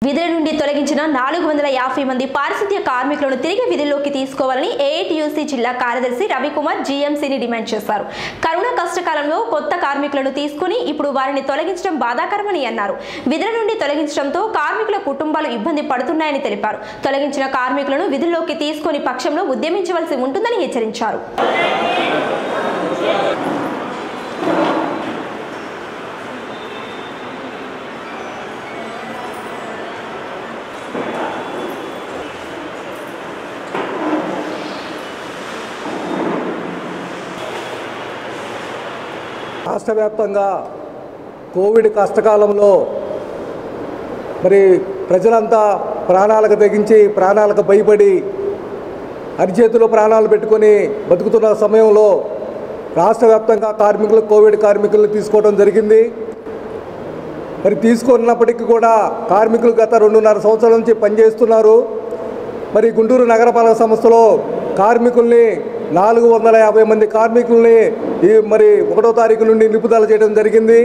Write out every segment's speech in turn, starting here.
విధుల నుండి తొలగించిన నాలుగు వందల యాభై మంది పారిశుద్ధ్య కార్మికులను తిరిగి విధుల్లోకి తీసుకోవాలని ఏఐటియుసి జిల్లా కార్యదర్శి రవికుమార్ జీఎంసీని డిమాండ్ చేశారు కరోనా కష్టకాలంలో కొత్త కార్మికులను తీసుకుని ఇప్పుడు వారిని తొలగించడం బాధాకరమని అన్నారు విధుల నుండి తొలగించడంతో కార్మికుల కుటుంబాలు ఇబ్బంది పడుతున్నాయని తెలిపారు తొలగించిన కార్మికులను విధుల్లోకి తీసుకొని పక్షంలో ఉద్యమించవలసి ఉంటుందని హెచ్చరించారు రాష్ట్ర వ్యాప్తంగా కోవిడ్ కష్టకాలంలో మరి ప్రజలంతా ప్రాణాలకు తెగించి ప్రాణాలకు భయపడి అరిచేతిలో ప్రాణాలు పెట్టుకొని బతుకుతున్న సమయంలో రాష్ట్ర వ్యాప్తంగా కార్మికులు కోవిడ్ కార్మికులను తీసుకోవడం జరిగింది మరి తీసుకున్నప్పటికీ కూడా కార్మికులు గత రెండున్నర సంవత్సరాల నుంచి పనిచేస్తున్నారు మరి గుంటూరు నగరపాలక సంస్థలో కార్మికుల్ని నాలుగు వందల యాభై మంది కార్మికుల్ని ఈ మరి ఒకటో తారీఖు నుండి నిలుపుదల చేయడం జరిగింది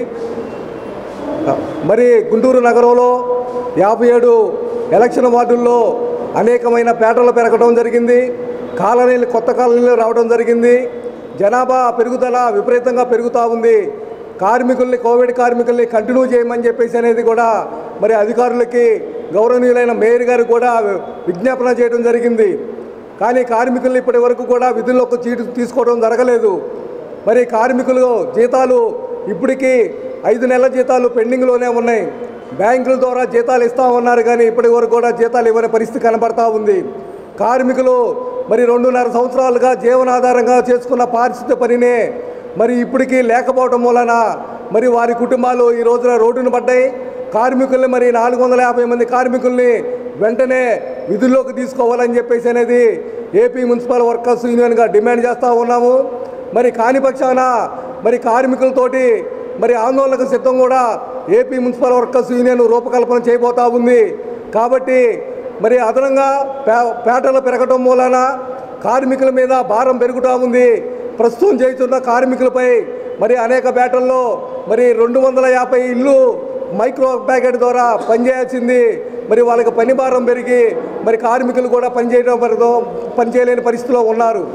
మరి గుంటూరు నగరంలో యాభై ఏడు ఎలక్షన్ వార్డుల్లో అనేకమైన పేటలు పెరగడం జరిగింది కాలనీలు కొత్త కాలనీలు రావడం జరిగింది జనాభా పెరుగుదల విపరీతంగా పెరుగుతూ ఉంది కార్మికుల్ని కోవిడ్ కార్మికుల్ని కంటిన్యూ చేయమని చెప్పేసి అనేది కూడా మరి అధికారులకి గౌరవనీయులైన మేయర్ గారు కూడా విజ్ఞాపన చేయడం జరిగింది కానీ కార్మికుల్ని ఇప్పటి వరకు కూడా విధుల్లోకి చీటు తీసుకోవడం జరగలేదు మరి కార్మికులు జీతాలు ఇప్పటికీ ఐదు నెలల జీతాలు పెండింగ్లోనే ఉన్నాయి బ్యాంకుల ద్వారా జీతాలు ఇస్తా ఉన్నారు కానీ ఇప్పటి వరకు కూడా జీతాలు ఇవ్వని పరిస్థితి కనబడతా ఉంది కార్మికులు మరి రెండున్నర సంవత్సరాలుగా జీవనాధారంగా చేసుకున్న పారిశుద్ధ్య పనినే మరి ఇప్పటికీ లేకపోవడం వలన మరి వారి కుటుంబాలు ఈ రోజున రోడ్డును పడ్డాయి కార్మికుల్ని మరి నాలుగు వందల యాభై మంది కార్మికుల్ని వెంటనే విధుల్లోకి తీసుకోవాలని చెప్పేసి అనేది ఏపీ మున్సిపల్ వర్కర్స్ యూనియన్గా డిమాండ్ చేస్తూ ఉన్నాము మరి కాని పక్షాన మరి కార్మికులతోటి మరి ఆందోళనకు సిద్ధం కూడా ఏపీ మున్సిపల్ వర్కర్స్ యూనియన్ రూపకల్పన చేయబోతా ఉంది కాబట్టి మరి అదనంగా పే పేటలు పెరగటం మూలాన కార్మికుల మీద భారం పెరుగుతూ ఉంది ప్రస్తుతం చేస్తున్న కార్మికులపై మరి అనేక పేటల్లో మరి రెండు వందల యాభై ఇల్లు మైక్రో ప్యాకెట్ ద్వారా పనిచేయాల్సింది మరి వాళ్ళకి పని భారం పెరిగి మరి కార్మికులు కూడా పనిచేయడం వరకు పనిచేయలేని పరిస్థితిలో ఉన్నారు